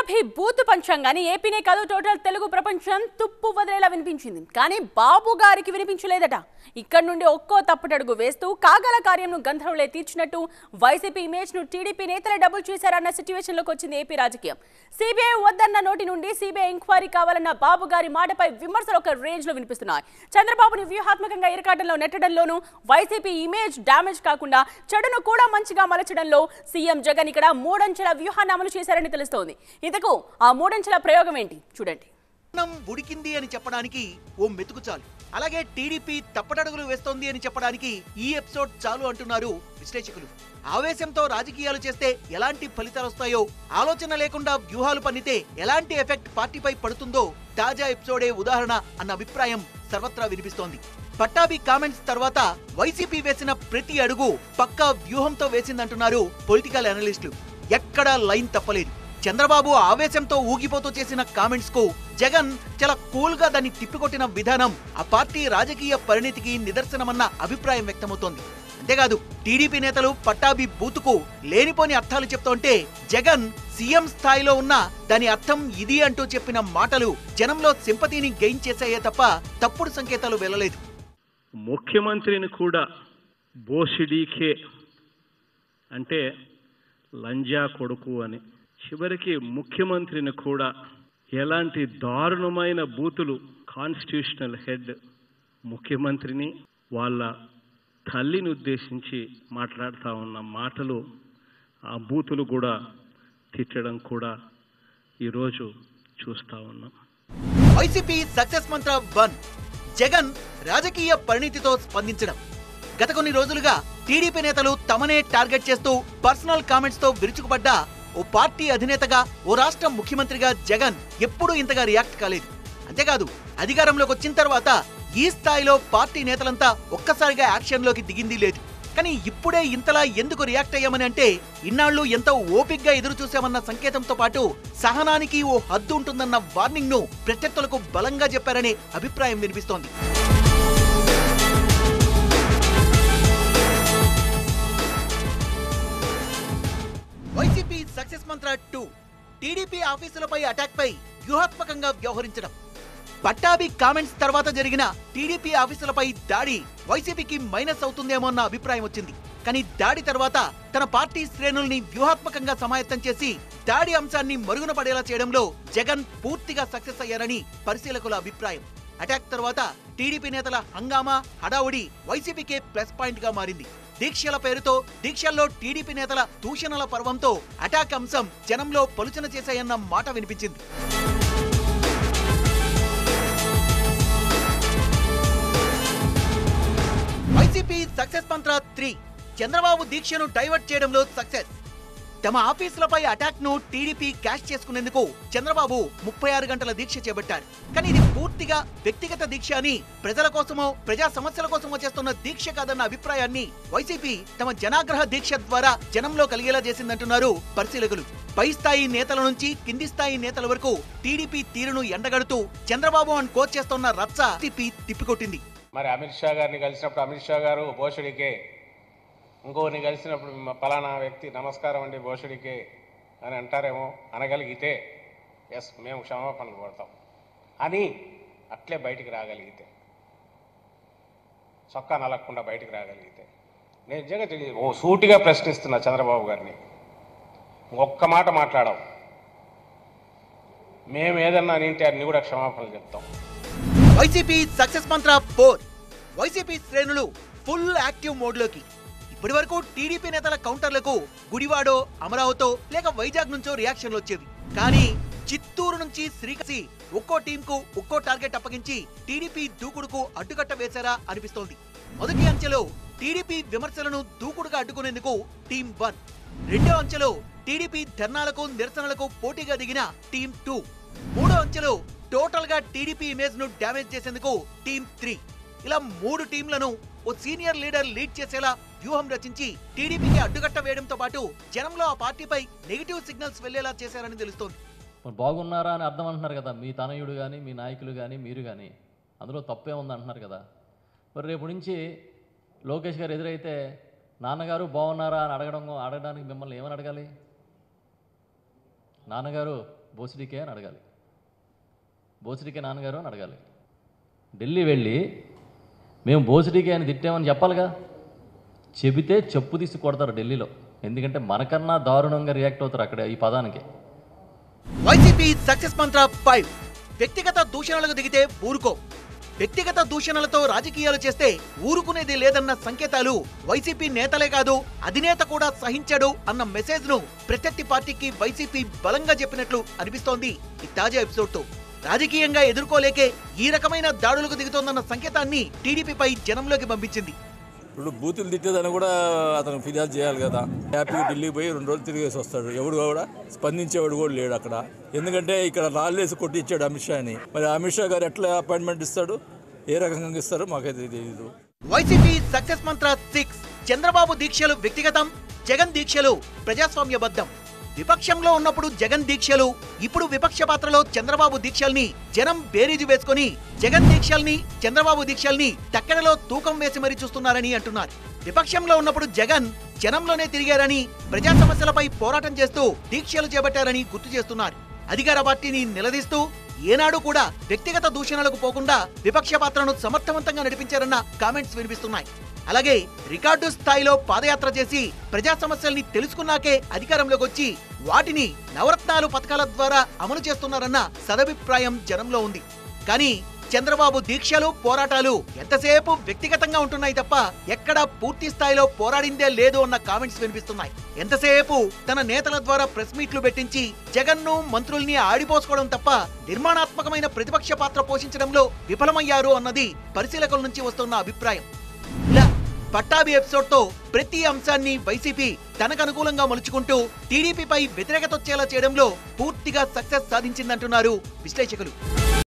YCP booth పంచంగాని ఏపీనే కాదు total Telugu ప్రపంచం తుప్పు వదిలేలా వినిపించింది కానీ బాబు గారికి వినిపించలేదట ఇక్కడ నుండి ఒక్కో తప్పటడుగు వేస్తూ కాగల కార్యంను గంధర్వులే తీర్చినట్టు వైసీపీ ఇమేజ్ ను టీడీపీ నేతలే డబుల్ చేశారన్న సిచ్యువేషన్ లోకి వచ్చింది ఏపీ రాజకీయం సిబిఐ వద్దన్న నోటి నుండి సిబిఐ ఎంక్వైరీ కావాలన్న బాబు గారి మాటపై విమర్శలు ఒక రేంజ్ లో వినిపిస్తున్నాయి చంద్రబాబుని వ్యూహాత్మకంగా ఇరకాటంలో నెట్టడంలోనూ వైసీపీ ఇమేజ్ డ్యామేజ్ కాకుండా చెడును కూడా మంచిగా మలచడంలో సీఎం జగన్ ఇక్కడ మూడంచెల వ్యూహాన్ని అమలు చేశారని తెలుస్తోంది ఇంతకు ఆ మూడంచెల ప్రయోగం ఏంటి చూడండి అన్నం ఉడికింది అని చెప్పడానికి ఓ మెతుకు చాలు అలాగే టీడీపీ తప్పటడుగులు వేస్తోంది అని చెప్పడానికి ఈ ఎపిసోడ్ చాలు అంటున్నారు విశ్లేషకులు ఆవేశంతో రాజకీయాలు చేస్తే ఎలాంటి ఫలితాలు వస్తాయో ఆలోచన లేకుండా వ్యూహాలు పన్నితే ఎలాంటి ఎఫెక్ట్ పార్టీపై పడుతుందో తాజా ఎపిసోడే ఉదాహరణ అన్న అభిప్రాయం సర్వత్రా వినిపిస్తోంది పట్టాభి కామెంట్స్ తర్వాత వైసీపీ వేసిన ప్రతి అడుగు పక్కా వ్యూహంతో వేసిందంటున్నారు పొలిటికల్ అనలిస్టులు ఎక్కడా లైన్ తప్పలేదు చంద్రబాబు ఆవేశంతో ఊగిపోతూ చేసిన కామెంట్స్ కు జగన్ చాలా కూల్ గా దాన్ని తిప్పికొట్టిన విధానం ఆ పార్టీ రాజకీయ పరిణితికి నిదర్శనమన్న అభిప్రాయం వ్యక్తమవుతోంది అంతేకాదు టీడీపీ నేతలు పట్టాభి బూతుకు లేనిపోని అర్థాలు చెప్తుంటే జగన్ సీఎం స్థాయిలో ఉన్న దాని అర్థం ఇది అంటూ చెప్పిన మాటలు జనంలో సింపతిని గెయిన్ చేశాయే తప్ప తప్పుడు సంకేతాలు వెళ్ళలేదు ముఖ్యమంత్రిని కూడా బోసిడీకే అంటే లంజా కొడుకు అని చివరికి ముఖ్యమంత్రిని కూడా ఎలాంటి దారుణమైన బూతులు కాన్స్టిట్యూషనల్ హెడ్ ముఖ్యమంత్రిని వాళ్ళ తల్లిని ఉద్దేశించి మాట్లాడుతూ ఉన్న మాటలు ఆ బూతులు కూడా తిట్టడం కూడా ఈరోజు చూస్తూ ఉన్నాం YCP success mantra one Jagan రాజకీయ పరిణితితో స్పందించడం గత కొన్ని రోజులుగా టీడీపీ నేతలు తమనే టార్గెట్ చేస్తూ పర్సనల్ కామెంట్స్ తో విరుచుకుపడ్డా ఓ పార్టీ అధినేతగా ఓ రాష్ట్ర ముఖ్యమంత్రిగా జగన్ ఎప్పుడూ ఇంతగా రియాక్ట్ కాలేదు అంతేకాదు అధికారంలోకి వచ్చిన తర్వాత ఈ స్థాయిలో పార్టీ నేతలంతా ఒక్కసారిగా యాక్షన్ లోకి దిగింది లేదు కానీ ఇప్పుడే ఇంతలా ఎందుకు రియాక్ట్ అయ్యామని అంటే ఇన్నాళ్ళు ఎంతో ఓపిగ్గా ఎదురు చూసామన్న సంకేతంతో పాటు సహనానికి ఓ హద్దు ఉంటుందన్న వార్నింగ్ ను ప్రత్యర్థులకు బలంగా చెప్పారనే అభిప్రాయం వినిపిస్తోంది YCP success mantra two TDP ఆఫీసులపై అటాక్ పై వ్యూహాత్మకంగా వ్యవహరించడం పట్టాభి కామెంట్స్ తర్వాత జరిగిన టీడీపీ ఆఫీసులపై దాడి వైసీపీకి మైనస్ అవుతుందేమో అన్న అభిప్రాయం వచ్చింది కానీ దాడి తర్వాత తన పార్టీ శ్రేణుల్ని వ్యూహాత్మకంగా సమాయత్తం చేసి దాడి అంశాన్ని మరుగున పడేలా చేయడంలో జగన్ పూర్తిగా సక్సెస్ అయ్యారని పరిశీలకుల అభిప్రాయం అటాక్ తర్వాత టీడీపీ నేతల హంగామా హడావుడి వైసీపీకే ప్లస్ పాయింట్ గా మారింది దీక్షల పేరుతో దీక్షల్లో టీడీపీ నేతల దూషణల పర్వంతో అటాక్ అంశం జనంలో పలుచన చేశాయన్న మాట వినిపించింది YCP success mantra three Chandrababu దీక్షను డైవర్ట్ చేయడంలో సక్సెస్ తమ ఆఫీసులపై అటాక్ ను టీడీపీ క్యాష్ చేసుకునేందుకు చంద్రబాబు ముప్పై ఆరు గంటల దీక్ష చేపట్టారు కానీ ఇది పూర్తిగా వ్యక్తిగత దీక్ష అని ప్రజల కోసమో ప్రజా సమస్యల కోసమో చేస్తున్న దీక్ష కాదన్న అభిప్రాయాన్ని వైసీపీ తమ జనాగ్రహ దీక్ష ద్వారా జనంలో కలిగేలా చేసిందంటున్నారు పరిశీలకులు పై స్థాయి నేతల నుంచి కింది స్థాయి నేతల వరకు టీడీపీ తీరును ఎండగడుతూ చంద్రబాబు అని కోచ్ చేస్తున్న రచ్చ టీపీ తిప్పికొట్టింది మరి అమిత్ షా గారిని కలిసినప్పుడు అమిత్ షా గారు భోషుడికే ఇంకోని కలిసినప్పుడు మ- పలానా వ్యక్తి నమస్కారం అండి భోషుడికే అని అంటారేమో అనగలిగితే ఎస్ మేము క్షమాపణలు కోడతాం అని అట్లే బయటికి రాగలిగితే చొక్కా నలగకుండా బయటికి రాగలిగితే నేను నిజంగా తెలియదు ఓ సూటిగా ప్రశ్నిస్తున్నా చంద్రబాబు గారిని ఒక్క మాట మాట్లాడాం మేము ఏదన్నా నింటే అన్ని కూడా క్షమాపణలు చెప్తాం వైసీపీ సక్సెస్ మంత్ర ఫోర్ వైసీపీ శ్రేణులు ఫుల్ యాక్టివ్ మోడ్లోకి ఇప్పటి వరకు టీడీపీ నేతల కౌంటర్లకు గుడివాడో అమరావతో లేక వైజాగ్ నుంచో రియాక్షన్లు వచ్చేవి కానీ చిత్తూరు నుంచి శ్రీకాశి ఒక్కో టీంకు ఒక్కో టార్గెట్ అప్పగించి టీడీపీ దూకుడుకు అడ్డుకట్ట వేశారా అనిపిస్తోంది మొదటి అంచెలో టీడీపీ విమర్శలను దూకుడుగా అడ్డుకునేందుకు టీం వన్ రెండో అంచెలో టీడీపీ ధర్నాలకు నిరసనలకు పోటీగా దిగిన టీం టూ మూడో అంచెలో టోటల్ గా టీడీపీ ఇమేజ్ ను డ్యామేజ్ చేసేందుకు టీం త్రీ ఇలా మూడు టీంలను ఓ సీనియర్ లీడర్ లీడ్ చేసేలా వ్యూహం రచించి టీడీపీకి అడ్డుకట్ట వేయడంతో పాటు జనంలో ఆ పార్టీపై నెగిటివ్ సిగ్నల్స్ వెళ్లేలా చేశారని తెలుస్తోంది మరి బాగున్నారా అని అర్థం అంటున్నారు కదా మీ తనయుడు కానీ మీ నాయకులు కానీ మీరు కానీ అందులో తప్పే ఉంది అంటున్నారు కదా మరి రేపు నుంచి లోకేష్ గారు ఎదురైతే నాన్నగారు బాగున్నారా అని అడగడం అడగడానికి మిమ్మల్ని ఏమని అడగాలి నాన్నగారు బోసిడికే అని అడగాలి బోసిడికే నాన్నగారు అని అడగాలి ఢిల్లీ వెళ్ళి మేము బోసిడికే అని తిట్టామని చెప్పాలిగా చెబితే చెప్పు తీసి కొడతారు ఢిల్లీలో ఎందుకంటే మనకన్నా దారుణంగా రియాక్ట్ అవుతారు అక్కడ ఈ పదానికి వైసీపీ సక్సెస్ మంత్ర ఫైవ్ వ్యక్తిగత దూషణలకు దిగితే ఊరుకో వ్యక్తిగత దూషణలతో రాజకీయాలు చేస్తే ఊరుకునేది లేదన్న సంకేతాలు వైసీపీ నేతలే కాదు అధినేత కూడా సహించడు అన్న మెసేజ్ ను ప్రత్యర్థి పార్టీకి వైసీపీ బలంగా చెప్పినట్లు అనిపిస్తోంది ఈ తాజా ఎపిసోడ్ తో రాజకీయంగా ఎదుర్కోలేకే ఈ రకమైన దాడులకు దిగుతోందన్న సంకేతాన్ని టీడీపీపై జనంలోకి పంపించింది ఇప్పుడు బూతులు తిట్టేదని కూడా అతను ఫిర్యాదు చేయాలి కదా హ్యాపీగా ఢిల్లీకి పోయి రెండు రోజులు తిరిగేసి వస్తాడు ఎవడు కూడా స్పందించేవాడు కూడా లేడు అక్కడ ఎందుకంటే ఇక్కడ రాళ్ళేసి కొట్టించాడు అమిత్ షాని మరి అమిత్ షా గారు ఎట్లా అపాయింట్మెంట్ ఇస్తాడు ఏ రకంగా ఇస్తారో మాకైతే తెలియదు వైసీపీ సక్సెస్ మంత్ర సిక్స్ చంద్రబాబు దీక్షలు వ్యక్తిగతం జగన్ దీక్షలు ప్రజాస్వామ్యబద్ధం విపక్షంలో ఉన్నప్పుడు జగన్ దీక్షలు ఇప్పుడు విపక్ష పాత్రలో చంద్రబాబు దీక్షల్ని జనం బేరీజు వేసుకొని జగన్ దీక్షల్ని చంద్రబాబు దీక్షల్ని తక్కెడలో తూకం వేసి మరీ చూస్తున్నారని అంటున్నారు విపక్షంలో ఉన్నప్పుడు జగన్ జనంలోనే తిరిగారని ప్రజా సమస్యలపై పోరాటం చేస్తూ దీక్షలు చేపట్టారని గుర్తు చేస్తున్నారు అధికార పార్టీని నిలదీస్తూ ఏనాడు కూడా వ్యక్తిగత దూషణలకు పోకుండా విపక్ష పాత్రను సమర్థవంతంగా నడిపించారన్న కామెంట్స్ వినిపిస్తున్నాయి అలాగే రికార్డు స్థాయిలో పాదయాత్ర చేసి ప్రజా సమస్యల్ని తెలుసుకున్నాకే అధికారంలోకి వచ్చి వాటిని నవరత్నాలు పథకాల ద్వారా అమలు చేస్తున్నారన్న సదభిప్రాయం జనంలో ఉంది కానీ చంద్రబాబు దీక్షలు పోరాటాలు ఎంతసేపు వ్యక్తిగతంగా ఉంటున్నాయి తప్ప ఎక్కడా పూర్తి స్థాయిలో పోరాడిందే లేదు అన్న కామెంట్స్ వినిపిస్తున్నాయి ఎంతసేపు తన నేతల ద్వారా ప్రెస్ మీట్లు పెట్టించి జగన్ను మంత్రుల్ని ఆడిపోసుకోవడం తప్ప నిర్మాణాత్మకమైన ప్రతిపక్ష పాత్ర పోషించడంలో విఫలమయ్యారు అన్నది పరిశీలకుల నుంచి వస్తున్న అభిప్రాయం ఇలా పట్టాభి ఎపిసోడ్ తో ప్రతి అంశాన్ని వైసీపీ తనకు అనుకూలంగా మలుచుకుంటూ టీడీపీపై వ్యతిరేకత వచ్చేలా చేయడంలో పూర్తిగా సక్సెస్ సాధించిందంటున్నారు విశ్లేషకులు